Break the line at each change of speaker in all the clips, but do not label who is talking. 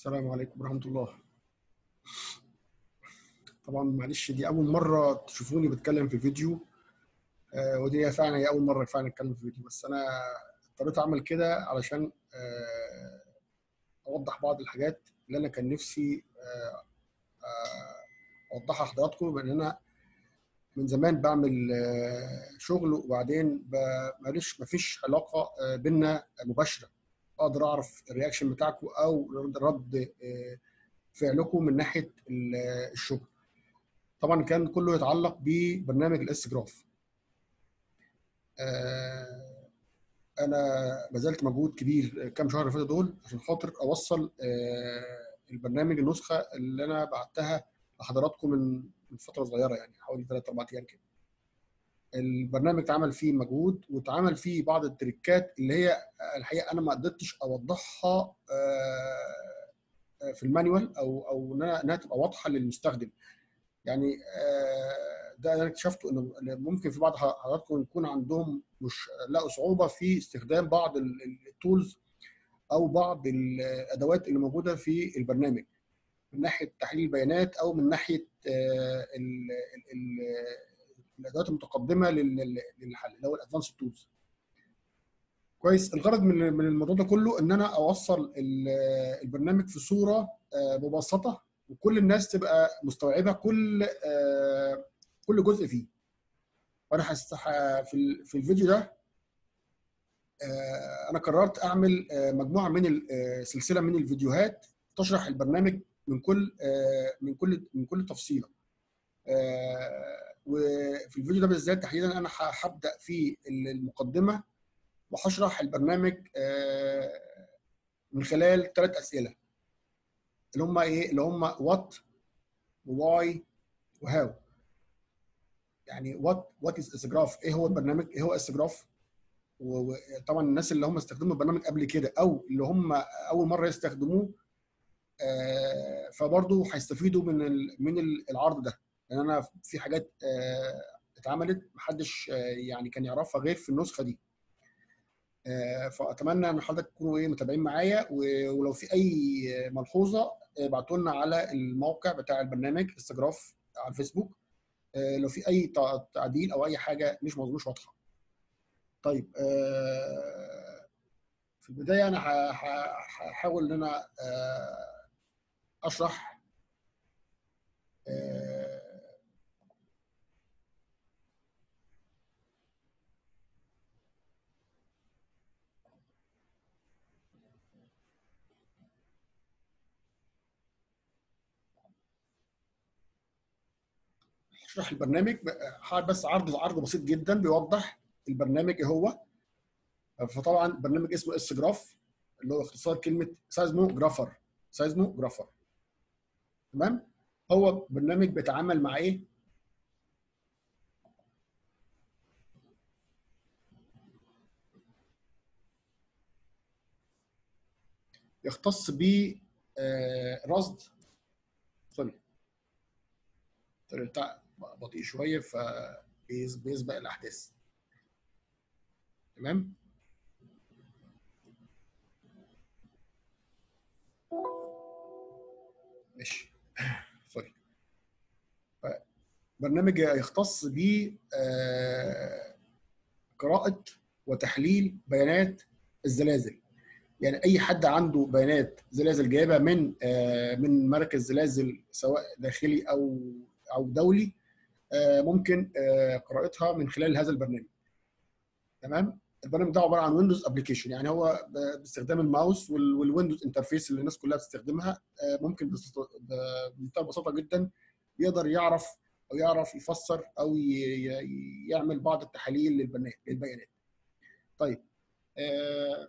السلام عليكم ورحمة الله طبعا معلش دي أول مرة تشوفوني بتكلم في فيديو آه، ودي هي فعلا هي أول مرة فعلا أتكلم في فيديو بس أنا اضطريت أعمل كده علشان آه، أوضح بعض الحاجات اللي أنا كان نفسي آه، آه، أوضحها لحضراتكم بأن أنا من زمان بعمل آه، شغل وبعدين ب- ماليش مفيش علاقة آه، بينا مباشرة اقدر اعرف الرياكشن بتاعكم او رد رد آه، فعلكم من ناحيه ال- الشغل طبعا كان كله يتعلق ببرنامج الاس جراف آه، انا بذلت مجهود كبير كام شهر اللي فاتوا دول عشان خاطر اوصل آه، البرنامج النسخه اللي انا بعتها لحضراتكم من من فتره صغيره يعني حوالي 3 4 ايام كده البرنامج اتعمل فيه مجهود واتعمل فيه بعض التريكات اللي هي الحقيقه انا ما قدرتش اوضحها آه، في المانيوال او او انها انها تبقى واضحه للمستخدم يعني آه، ده انا اكتشفته انه ممكن في بعض حضراتكم يكون عندهم مش لقوا صعوبه في استخدام بعض التولز او بعض الادوات اللي موجوده في البرنامج من ناحيه تحليل البيانات او من ناحيه آه، ال- ال- ال- الادوات المتقدمه لل- للحل اللي هو الادفانس تولز كويس الغرض من من الموضوع ده كله ان انا اوصل ال- البرنامج في صوره آه، مبسطه وكل الناس تبقى مستوعبه كل آه، كل جزء فيه وانا هستح في ال- في الفيديو ده آه، انا قررت اعمل آه، مجموعه من ال- آه، سلسله من الفيديوهات تشرح البرنامج من كل آه، من كل من كل تفصيله آه، وفي الفيديو ده بالذات تحديدا انا ه- هبدا في المقدمه وهشرح البرنامج آه، من خلال ثلاث اسئله اللي هم ايه اللي هم وات وواي وهاو يعني وات وات از اسجراف ايه هو البرنامج ايه هو اسجراف وطبعا الناس اللي هم استخدموا البرنامج قبل كده او اللي هم اول مره يستخدموه آه، فبرضه هيستفيدوا من ال- من ال- العرض ده لان انا في حاجات آه، اتعملت محدش آه، يعني كان يعرفها غير في النسخه دي آه، فاتمنى ان حضرتك تكونوا ايه متابعين معايا و- ولو في اي ملحوظه ابعتوا لنا على الموقع بتاع البرنامج استجراف على الفيسبوك آه، لو في اي تع- تعديل او اي حاجه مش مظبوط مش واضحه طيب آه، في البدايه انا ه- ه- هحاول ان انا آه، اشرح آه، اشرح البرنامج هعمل بس عرض عرض بسيط جدا بيوضح البرنامج ايه هو فطبعا برنامج اسمه اس جراف اللي هو اختصار كلمه سايزمو جرافر سايزمو جرافر تمام هو برنامج بيتعامل مع ايه يختص ب آه، رصد سوري سوري بتاع بطيء شويه فبيسبق الاحداث تمام ماشي سوري برنامج يختص ب آه، قراءة وتحليل بيانات الزلازل يعني اي حد عنده بيانات زلازل جايبها من آه، من مركز زلازل سواء داخلي او او دولي آه، ممكن آه، قراءتها من خلال هذا البرنامج تمام البرنامج ده عباره عن ويندوز ابلكيشن يعني هو ب- باستخدام الماوس وال- والويندوز انترفيس اللي الناس كلها بتستخدمها آه، ممكن بس- ب- بمنتهى البساطه جدا يقدر يعرف او يعرف يفسر او ي- ي- يعمل بعض التحاليل للبيانات للبيانات طيب آه،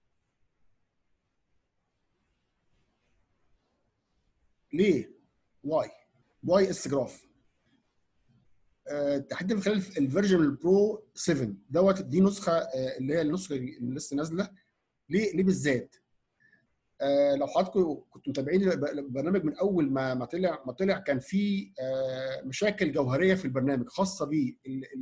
ليه واي واي اس جراف آه، تحديدا من خلال الفيرجن البرو 7 دوت دي نسخه آه، اللي هي النسخه اللي لسه نازله ليه ليه بالذات آه، لو حضراتكم كنتوا متابعين البرنامج من اول ما ما طلع ما طلع كان في آه، مشاكل جوهريه في البرنامج خاصه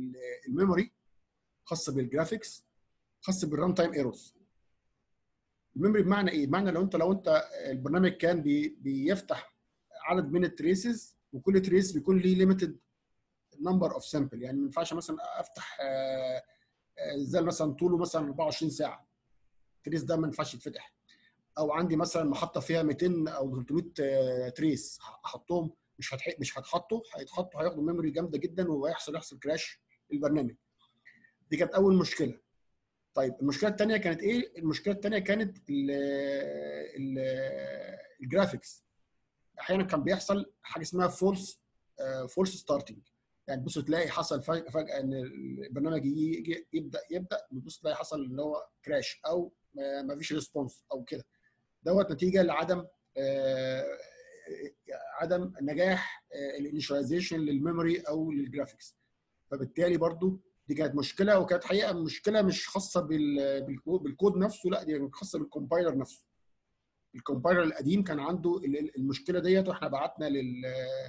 بالميموري خاصه بالجرافيكس خاصه بالران تايم ايرورز الميموري بمعنى ايه؟ بمعنى لو انت لو انت البرنامج كان بي بيفتح عدد من التريسز وكل تريس بيكون ليه ليميتد نمبر اوف سامبل يعني ما ينفعش مثلا افتح آه، آه، زي مثلا طوله مثلا 24 ساعه التريس ده ما ينفعش يتفتح او عندي مثلا محطه فيها 200 او 300 آه، تريس احطهم مش هتح... مش هتحطوا هيتحطوا هياخدوا ميموري جامده جدا وهيحصل يحصل كراش البرنامج دي كانت اول مشكله طيب المشكله الثانيه كانت ايه المشكله الثانيه كانت ال ال الجرافيكس احيانا كان بيحصل حاجه اسمها فولس فولس ستارتنج يعني تبص تلاقي حصل فجاه فجاه ان البرنامج يجي يبدا يبدا تبص تلاقي حصل اللي هو كراش او ما فيش ريسبونس او كده دوت نتيجه لعدم آه، عدم نجاح الانيشاليزيشن للميموري او للجرافيكس فبالتالي برضو دي كانت مشكله وكانت حقيقه مشكله مش خاصه بالكود نفسه لا دي خاصه بالكومبايلر نفسه الكومبايلر القديم كان عنده المشكله ديت واحنا بعتنا لل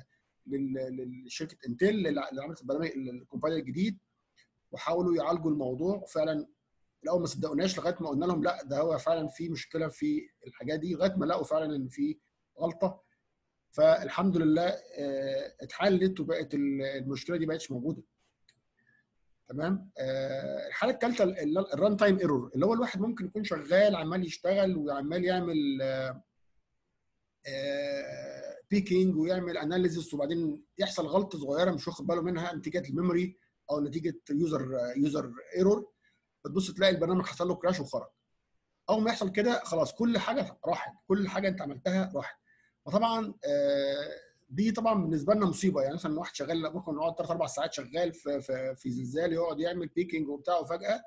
لشركه انتل اللي عملت البرنامج الكومبايلر الجديد وحاولوا يعالجوا الموضوع وفعلا الاول ما صدقوناش لغايه ما قلنا لهم لا ده هو فعلا في مشكله في الحاجات دي لغايه ما لقوا فعلا ان في غلطه فالحمد لله آه، اتحلت وبقت المشكله دي ما بقتش موجوده تمام آه، الحاله الثالثه الران تايم ايرور اللي هو الواحد ممكن يكون شغال عمال يشتغل وعمال يعمل بيكينج آه، ويعمل اناليسيس وبعدين يحصل غلطه صغيره مش واخد باله منها نتيجه الميموري او نتيجه يوزر يوزر ايرور فتبص تلاقي البرنامج حصل له كراش وخرج اول ما يحصل كده خلاص كل حاجه راحت كل حاجه انت عملتها راحت فطبعا آه، دي طبعا بالنسبه لنا مصيبه يعني مثلا واحد شغال ممكن يقعد ثلاث اربع ساعات شغال في في, في زلزال يقعد يعمل بيكينج وبتاع وفجاه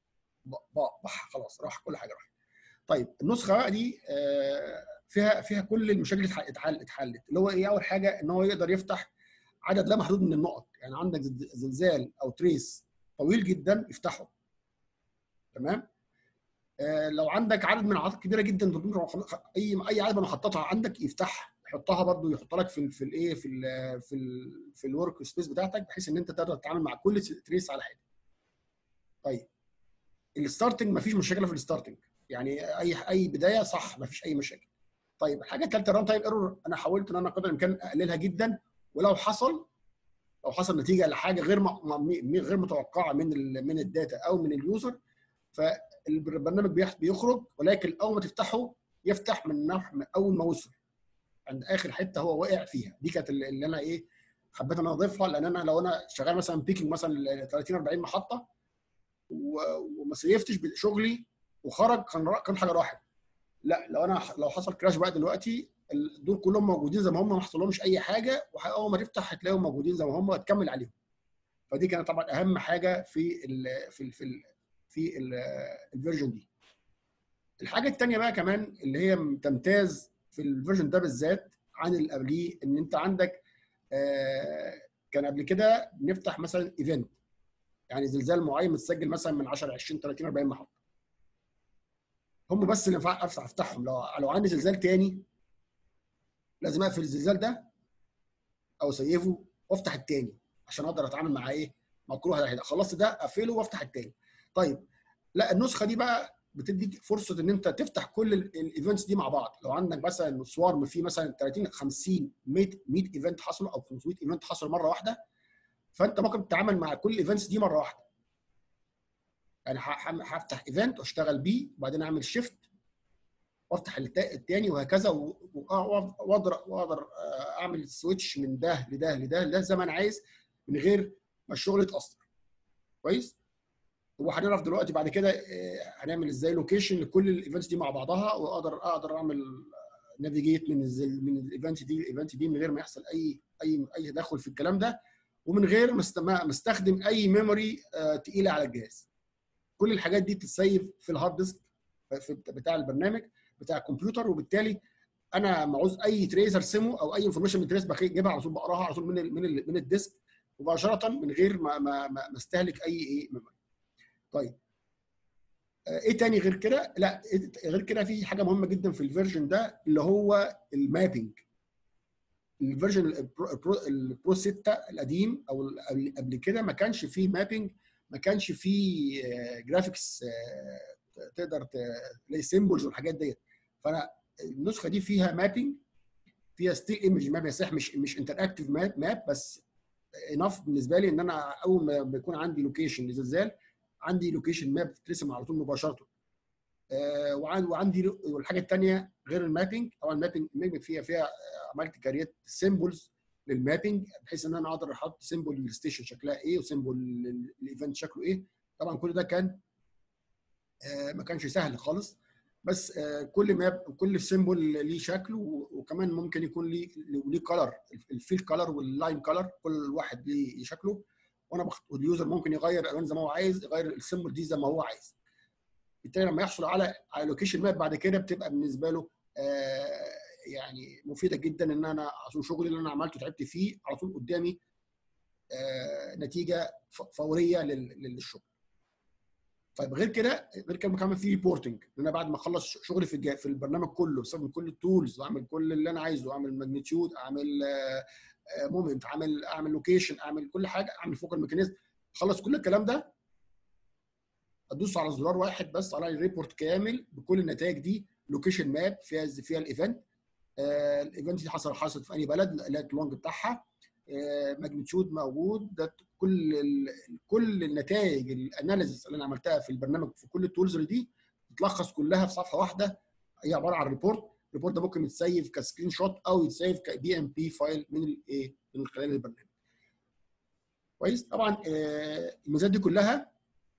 بح خلاص راح كل حاجه راحت. طيب النسخه بقى دي آه، فيها فيها كل المشاكل اتحل اتحلت اللي هو ايه اول حاجه ان هو يقدر يفتح عدد لا محدود من النقط يعني عندك زلزال او تريس طويل جدا يفتحه تمام آه، لو عندك عدد من العدد كبيره جدا اي اي عدد من محطاتها عندك يفتحها يحطها برضو يحط لك في في الايه في ال في ال في الورك سبيس بتاعتك بحيث ان انت تقدر تتعامل مع كل تريس على حاجه. طيب الستارتنج مفيش مشكله في الستارتنج يعني اي اي بدايه صح مفيش اي مشاكل. طيب الحاجه الثالثه الران تايم ايرور انا حاولت ان انا قدر الامكان اقللها جدا ولو حصل لو حصل نتيجه لحاجه غير غير متوقعه من من الداتا او من اليوزر فالبرنامج بيخرج ولكن اول ما تفتحه يفتح من من اول ما وصل عند اخر حته هو واقع فيها دي كانت اللي انا ايه حبيت ان انا اضيفها لان انا لو انا شغال مثلا بيكينج مثلا 30 40 محطه وما سيفتش شغلي وخرج كان كان حاجه راحت لا لو انا لو حصل كراش بقى دلوقتي دول كلهم موجودين زي ما هم ما حصلهمش اي حاجه واول ما تفتح هتلاقيهم موجودين زي ما هم وتكمل عليهم فدي كانت طبعا اهم حاجه في ال في ال في ال في الفيرجن دي الحاجه الثانيه بقى كمان اللي هي تمتاز في الفيرجن ده بالذات عن اللي قبليه ان انت عندك آه، كان قبل كده بنفتح مثلا ايفنت يعني زلزال معين متسجل مثلا من 10 20 30 40 محطه هم بس اللي ينفع افتح افتحهم لو لو عندي زلزال تاني لازم اقفل الزلزال ده او سيفه وافتح التاني عشان اقدر اتعامل مع ايه؟ مع كل واحد خلصت ده اقفله وافتح التاني طيب لا النسخه دي بقى بتديك فرصه ان انت تفتح كل الايفنتس دي مع بعض لو عندك مثلا سوارم فيه مثلا 30 50 100 100 ايفنت حصلوا او 500 ايفنت حصلوا مره واحده فانت ممكن تتعامل مع كل الايفنتس دي مره واحده يعني هفتح ايفنت واشتغل بيه وبعدين اعمل شيفت وافتح الثاني وهكذا واقدر واقدر آه، اعمل سويتش من ده لده لده لده زي ما انا عايز من غير ما الشغل يتاثر كويس وهنعرف دلوقتي بعد كده آه، هنعمل ازاي لوكيشن لكل الايفنتس دي مع بعضها واقدر اقدر اعمل نافيجيت من من الايفنت دي الايفنت دي من غير ما يحصل اي اي اي تدخل في الكلام ده ومن غير ما استخدم اي ميموري آه، تقيله على الجهاز كل الحاجات دي بتتسيف في الهارد ديسك بتاع البرنامج بتاع الكمبيوتر وبالتالي انا ما عاوز اي تريس ارسمه او اي انفورميشن من تريس بجيبها على طول بقراها على طول من ال من ال من الديسك مباشره من غير ما ما ما استهلك اي ايه ميموري طيب آه، ايه تاني غير كده لا إيه غير كده في حاجه مهمه جدا في الفيرجن ده اللي هو المابنج الفيرجن البرو, البرو 6 القديم او قبل كده ما كانش فيه مابنج ما كانش فيه جرافيكس تقدر تلاقي سيمبلز والحاجات ديت فانا النسخه دي فيها مابنج فيها ستيل ايمج ماب صح مش مش انتراكتيف ماب ماب بس انف بالنسبه لي ان انا اول ما بيكون عندي لوكيشن لزلزال عندي لوكيشن ماب بتترسم على طول مباشره آه وعندي والحاجه الثانيه غير المابنج طبعا المابنج فيها فيها عملت كاريت سيمبلز للمابنج بحيث ان انا اقدر احط سيمبل للستيشن شكلها ايه وسيمبل الايفنت شكله ايه طبعا كل ده كان آه ما كانش سهل خالص بس آه كل ماب كل سيمبل ليه شكل وكمان ممكن يكون ليه ليه كلر الفيل كلر واللاين كلر كل واحد ليه شكله وانا بخت... اليوزر ممكن يغير الالوان زي ما هو عايز يغير السيمبل دي زي ما هو عايز بالتالي لما يحصل على على لوكيشن ماب بعد كده بتبقى بالنسبه له آه يعني مفيده جدا ان انا عشان شغلي اللي انا عملته تعبت فيه على طول قدامي آه نتيجه فوريه للشغل. طيب غير كده غير كده كمان في ريبورتنج ان انا بعد ما اخلص شغلي في في البرنامج كله بستخدم كل التولز واعمل كل اللي انا عايزه اعمل ماجنتيود اعمل مومنت اعمل اعمل لوكيشن اعمل كل حاجه اعمل فوكال ميكانيزم اخلص كل الكلام ده ادوس على زرار واحد بس على الريبورت كامل بكل النتائج دي لوكيشن ماب فيها فيها الايفنت آه الايفنت دي حصل حصلت في اي بلد لقيت اللونج بتاعها آه ماجنتيود موجود ده كل كل النتائج الاناليسيس اللي انا عملتها في البرنامج في كل التولز دي تتلخص كلها في صفحه واحده هي عباره عن ريبورت الريبورت ده ممكن يتسيف كسكرين شوت او يتسيف كبي ام بي فايل من الايه من خلال البرنامج كويس طبعا آه الميزات دي كلها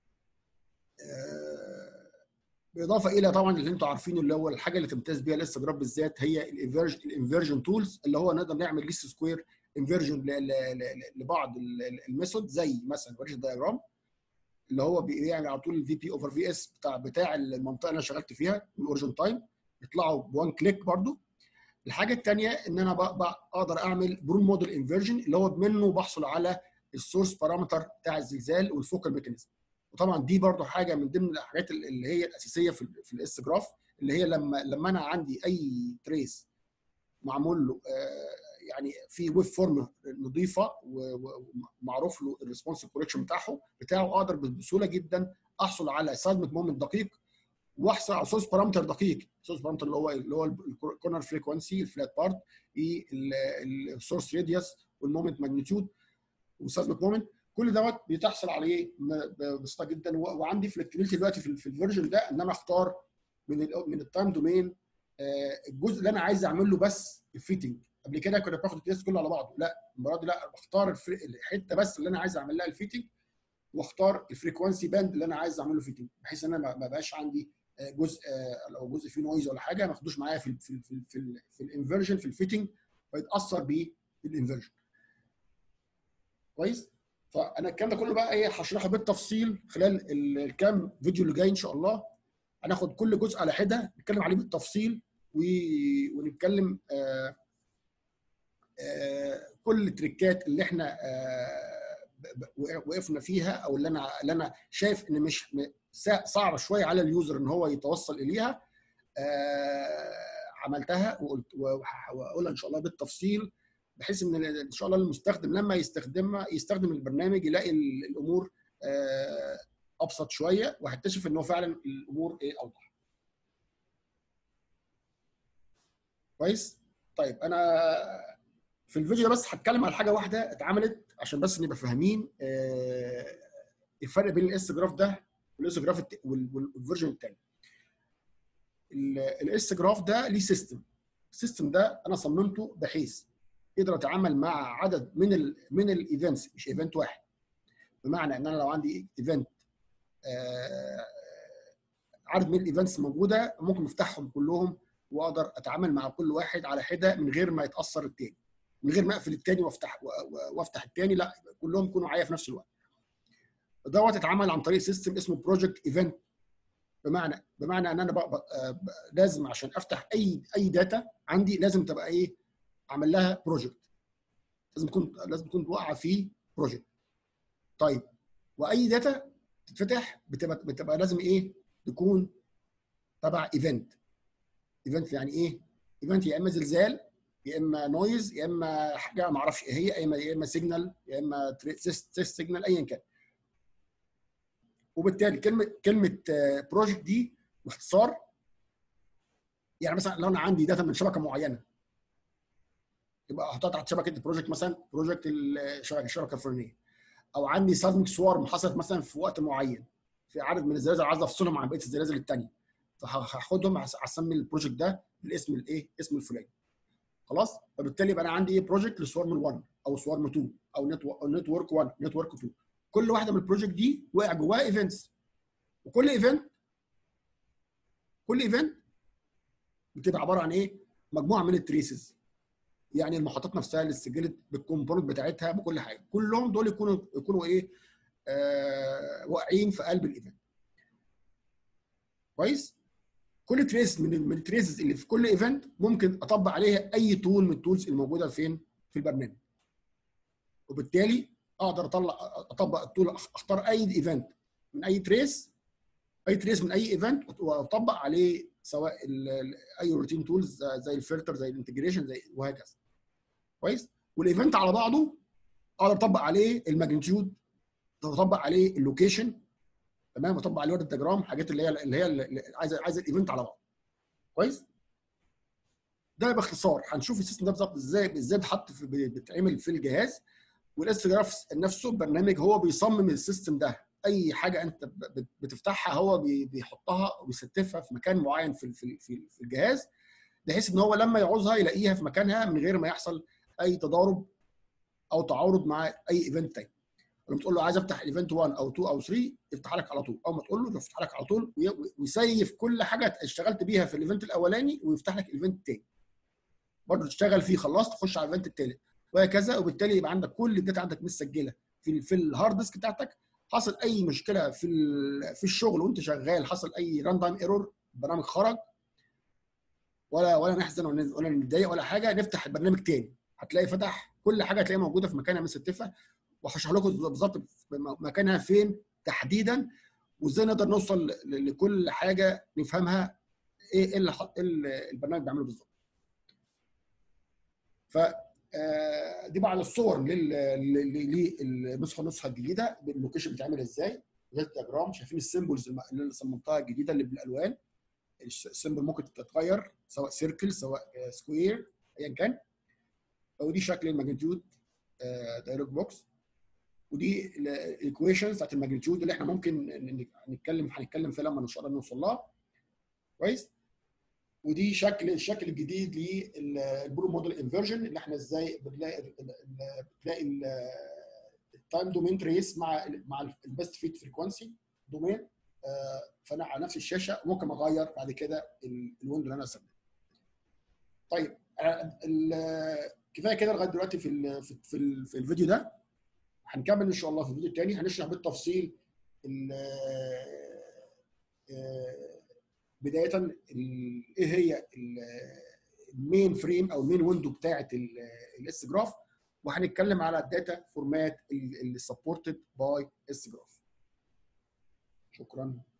بالاضافه الى طبعا اللي انتم عارفينه اللي هو الحاجه اللي تمتاز بيها الانستجرام بالذات هي الانفيرجن الانفيرجن تولز اللي هو نقدر نعمل ليست سكوير انفيرجن لبعض الميثود زي مثلا ورشه دايجرام اللي هو بيعمل على طول الفي بي اوفر في اس بتاع بتاع المنطقه اللي انا شغلت فيها والاوريجن تايم يطلعوا بوان كليك برضو الحاجه الثانيه ان انا اقدر اعمل برون موديل انفيرجن اللي هو منه بحصل على السورس بارامتر بتاع الزلزال والفوكال ميكانيزم وطبعا دي برضو حاجه من ضمن الحاجات اللي هي الاساسيه في في الاس جراف اللي هي لما لما انا عندي اي تريس معمول له يعني في ويب فورم نظيفه ومعروف له الريسبونس كوركشن بتاعه بتاعه اقدر بسهوله جدا احصل على سايزمك مومنت دقيق واحصل على سورس بارامتر دقيق سورس بارامتر اللي هو اللي هو الكورنر فريكونسي الفلات بارت السورس راديوس والمومنت ماجنتيود والسايزمك مومنت كل دوت بتحصل عليه ببساطه جدا وعندي فلكسبيليتي دلوقتي في الفيرجن ده ان انا اختار من ال من التايم دومين الجزء اللي انا عايز اعمل له بس الفيتنج قبل كده كنا باخد الكيس كله على بعضه لا المره دي لا بختار الحته بس اللي انا عايز اعمل لها الفيتنج واختار الفريكونسي باند اللي انا عايز اعمل له فيتنج بحيث ان انا ما بقاش عندي جزء لو جزء فيه نويز ولا حاجه ما اخدوش معايا في ال في ال في ال في, ال في الانفرجن في الفيتنج فيتاثر بالانفرجن كويس فانا الكلام ده كله بقى ايه هشرحه بالتفصيل خلال الكام فيديو اللي جاي ان شاء الله هناخد كل جزء على حده نتكلم عليه بالتفصيل و... ونتكلم آآ آآ كل التريكات اللي احنا وقفنا فيها او اللي انا اللي انا شايف ان مش صعبه شويه على اليوزر ان هو يتوصل اليها عملتها وقلت وهقولها ان شاء الله بالتفصيل بحيث ان ان شاء الله المستخدم لما يستخدمها يستخدم البرنامج يلاقي الامور ابسط شويه وهيكتشف ان هو فعلا الامور ايه اوضح. كويس؟ طيب انا في الفيديو ده بس هتكلم على حاجه واحده اتعملت عشان بس نبقى فاهمين الفرق بين الاس جراف ده والاس جراف والفيرجن الثاني. الاس جراف ده ليه سيستم. السيستم ده انا صممته بحيث يقدر اتعامل مع عدد من ال من الايفنتس مش ايفنت واحد بمعنى ان انا لو عندي ايفنت آه عدد من الايفنتس موجوده ممكن افتحهم كلهم واقدر اتعامل مع كل واحد على حده من غير ما يتاثر التاني من غير ما اقفل التاني وافتح وافتح التاني لا كلهم يكونوا معايا في نفس الوقت دوت اتعمل عن طريق سيستم اسمه بروجكت ايفنت بمعنى بمعنى ان انا بقى بقى لازم عشان افتح اي اي داتا عندي لازم تبقى ايه عمل لها بروجكت لازم تكون لازم تكون واقعه في بروجكت طيب واي داتا تتفتح بتبقى بتبقى لازم ايه تكون تبع ايفنت ايفنت يعني ايه ايفنت يا اما زلزال يا اما نويز يا اما حاجه ما اعرفش ايه هي يا اما يا اما سيجنال يا اما تيست سيجنال ايا كان وبالتالي كلمه كلمه بروجكت دي باختصار يعني مثلا لو انا عندي داتا من شبكه معينه يبقى احطها تحت شبكه البروجكت مثلا بروجكت الشبكه الشبكه الفلانيه او عندي سازمك سوارم حصلت مثلا في وقت معين في عدد من الزلازل عايز افصلهم عن بقيه الزلازل الثانيه فهاخدهم هسمي البروجكت ده بالاسم الايه؟ اسم الفلاني خلاص فبالتالي يبقى انا عندي ايه بروجكت لسوارم 1 او سوارم 2 او نتورك 1 نتورك 2 كل واحده من البروجكت دي وقع جواها ايفنتس وكل ايفنت كل ايفنت بتبقى عباره عن ايه؟ مجموعه من التريسز يعني المحطات نفسها اللي اتسجلت بالكومبوننت بتاعتها بكل حاجه كلهم دول يكونوا يكونوا ايه؟ آه واقعين في قلب الايفنت كويس؟ كل تريس من من التريسز اللي في كل ايفنت ممكن اطبق عليها اي تول من التولز الموجوده فين؟ في البرنامج. وبالتالي اقدر اطلع اطبق التول اختار اي ايفنت من اي تريس اي تريس من اي ايفنت واطبق عليه سواء اي روتين تولز زي الفلتر زي الانتجريشن زي وهكذا. كويس؟ والايفنت على بعضه اقدر اطبق عليه الماجنتيود اطبق عليه اللوكيشن تمام اطبق عليه ورد الدياجرام حاجات اللي هي اللي هي اللي عايزه عايزه الايفنت على بعض كويس ده باختصار هنشوف السيستم ده بالظبط ازاي ازاي بيتحط في بيتعمل في الجهاز والاس جراف نفسه برنامج هو بيصمم السيستم ده اي حاجه انت بتفتحها هو بيحطها وبيستفها في مكان معين في في في الجهاز بحيث ان هو لما يعوزها يلاقيها في مكانها من غير ما يحصل اي تضارب او تعارض مع اي ايفنت تاني لما تقول له عايز افتح ايفنت 1 او 2 او 3 يفتح لك على طول اول ما تقول له يفتح لك على طول ويسيف كل حاجه اشتغلت بيها في الايفنت الاولاني ويفتح لك الايفنت الثاني برضه تشتغل فيه خلصت تخش على الايفنت الثالث وهكذا وبالتالي يبقى عندك كل الداتا عندك متسجله في في الهارد ديسك بتاعتك حصل اي مشكله في في الشغل وانت شغال حصل اي راندايم ايرور البرنامج خرج ولا ولا نحزن ولا نتضايق ولا حاجه نفتح البرنامج تاني هتلاقي فتح كل حاجه هتلاقيها موجوده في مكانها مستفه وهشرح لكم بالظبط مكانها فين تحديدا وازاي نقدر نوصل لكل حاجه نفهمها ايه اللي البرنامج بيعمله بالظبط. ف دي بعض الصور للنسخه النسخه الجديده اللوكيشن بيتعمل ازاي زي الدياجرام شايفين السيمبلز اللي صممتها الجديده اللي بالالوان السيمبل ممكن تتغير سواء سيركل سواء سكوير ايا كان ودي شكل الماجنتيود دايلوج بوكس ودي الايكويشنز بتاعت الماجنتيود اللي احنا ممكن نتكلم هنتكلم فيها لما ان شاء الله نوصل لها كويس ودي شكل الشكل الجديد للبرو موديل انفرجن اللي احنا ازاي بنلاقي بتلاقي التايم دومين تريس مع مع البيست فيت فريكونسي دومين فانا على نفس الشاشه ممكن اغير بعد كده الويندو اللي انا استخدمه. طيب كفايه كده لغايه دلوقتي في ال في, ال في الفيديو ده هنكمل ان شاء الله في الفيديو الثاني هنشرح بالتفصيل بدايه ايه هي المين فريم او المين ويندو بتاعه الاس جراف وهنتكلم على الداتا فورمات اللي سبورتد باي اس جراف شكرا